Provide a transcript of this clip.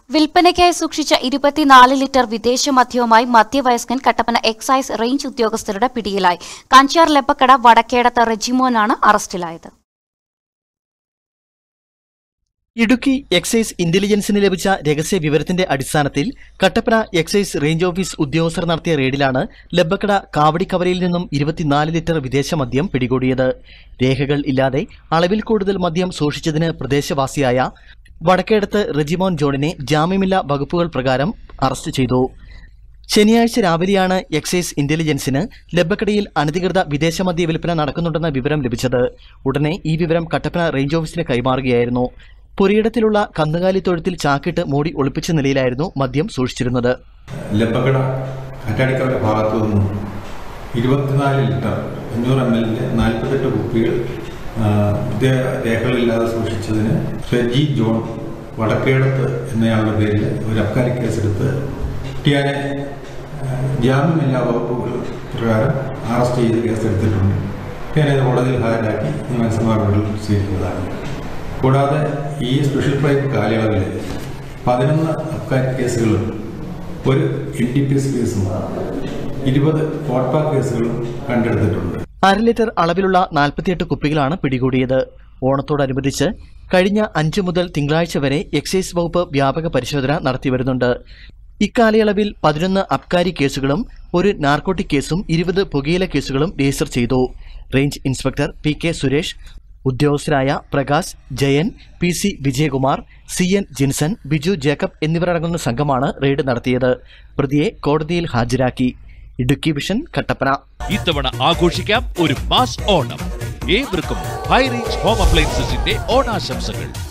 വിൽപ്പനയ്ക്കായി സൂക്ഷിച്ച ഇരുപത്തിനാല് ലിറ്റർ വിദേശ മദ്യവുമായി മധ്യവയസ്കൻ കട്ടപ്പന എക്സൈസ് റേഞ്ച് ഉദ്യോഗസ്ഥരുടെ പിടിയിലായി കാഞ്ചാർ ലെപ്പക്കട വടക്കേടത്ത് റെജിമോനാണ് അറസ്റ്റിലായത് ഇടുക്കി എക്സൈസ് ഇന്റലിജൻസിന് ലഭിച്ച രഹസ്യ വിവരത്തിന്റെ അടിസ്ഥാനത്തിൽ കട്ടപ്പന എക്സൈസ് റേഞ്ച് ഓഫീസ് ഉദ്യോഗസ്ഥർ നടത്തിയ റെയ്ഡിലാണ് ലബ്ബക്കട കാവടിക്കവരയിൽ നിന്നും ഇരുപത്തിനാല് ലിറ്റർ വിദേശ മദ്യം പിടികൂടിയത് രേഖകൾ ഇല്ലാതെ അളവിൽ കൂടുതൽ മദ്യം സൂക്ഷിച്ചതിന് പ്രദേശവാസിയായ വടക്കേടത്ത് റെജിമോൻ ജോണിനെ ജാമ്യമില്ലാ വകുപ്പുകൾ പ്രകാരം അറസ്റ്റ് ചെയ്തു ശനിയാഴ്ച രാവിലെയാണ് എക്സൈസ് ഇന്റലിജൻസിന് ലബ്ബക്കടയിൽ അനധികൃത വിദേശ മദ്യ വിൽപ്പന നടക്കുന്നുണ്ടെന്ന വിവരം ലഭിച്ചത് ഉടനെ ഈ വിവരം കട്ടപ്പന റേഞ്ച് ഓഫീസിന് കൈമാറുകയായിരുന്നു പുരയിടത്തിലുള്ള കന്നുകാലി തൊഴുത്തിൽ ചാക്കിട്ട് മൂടി ഒളിപ്പിച്ച നിലയിലായിരുന്നു മദ്യം സൂക്ഷിച്ചിരുന്നത് ലബക്കട കാറ്റാടിക്കവല ഭാഗത്തു നിന്നും ഇരുപത്തിനാല് ലിറ്റർ അഞ്ഞൂറ് എം എല്ലിൻ്റെ നാൽപ്പത്തെട്ട് കുപ്പികൾ ആ, ഇത് രേഖകളില്ലാതെ സൂക്ഷിച്ചതിന് റെജി ജോൺ വടക്കേടത്ത് എന്നയാളുടെ പേരിൽ ഒരു അബ്കാരി കേസെടുത്ത് കുട്ടിയാനെ ആ, ജാമ്യമില്ലാ വകുപ്പുകൾ പ്രകാരം അറസ്റ്റ് ചെയ്ത് കേസെടുത്തിട്ടുണ്ട് കുട്ടിയാനെ ഇത് കോടതിയിൽ ഹാജരാക്കി നിയമസഭാ നടപടികൾ സ്വീകരിക്കുന്നതാണ് കൂടാതെ ഈ സ്പെഷ്യൽ പ്രൈവ് കാലയളവിൽ പതിനൊന്ന് അബ്കാരി കേസുകളും ഒരു എൻ ഡി പി എസ് കേസും ഇരുപത് കോട്ട കേസുകളും കണ്ടെടുത്തിട്ടുണ്ട് അര ലിറ്റർ അളവിലുള്ള നാൽപ്പത്തിയെട്ട് കുപ്പികളാണ് പിടികൂടിയത് ഓണത്തോടനുബന്ധിച്ച് കഴിഞ്ഞ അഞ്ചു മുതൽ തിങ്കളാഴ്ച വരെ എക്സൈസ് വകുപ്പ് വ്യാപക പരിശോധന നടത്തിവരുന്നുണ്ട് ഇക്കാലയളവിൽ പതിനൊന്ന് അബ്കാരി കേസുകളും ഒരു നാർക്കോട്ടിക് കേസും ഇരുപത് പുകയില കേസുകളും രജിസ്റ്റർ ചെയ്തു range inspector P K Suresh ഉദ്യോഗസ്ഥരായ Prakash Jayan P C Vijayakumar C N Jinson Biju Jacob എന്നിവരടങ്ങുന്ന സംഘമാണ് റെയ്ഡ് നടത്തിയത് പ്രതിയെ കോടതിയിൽ ഹാജരാക്കി ഇടുക്കി വിഷൻ കട്ടപ്പന ഇത്തവണ ആഘോഷിക്കാം ഒരു മാസ് ഓണം ഏവർക്കും ഹൈ റേഞ്ച് ഹോം അപ്ലയൻസസിന്റെ ഓണാശംസകൾ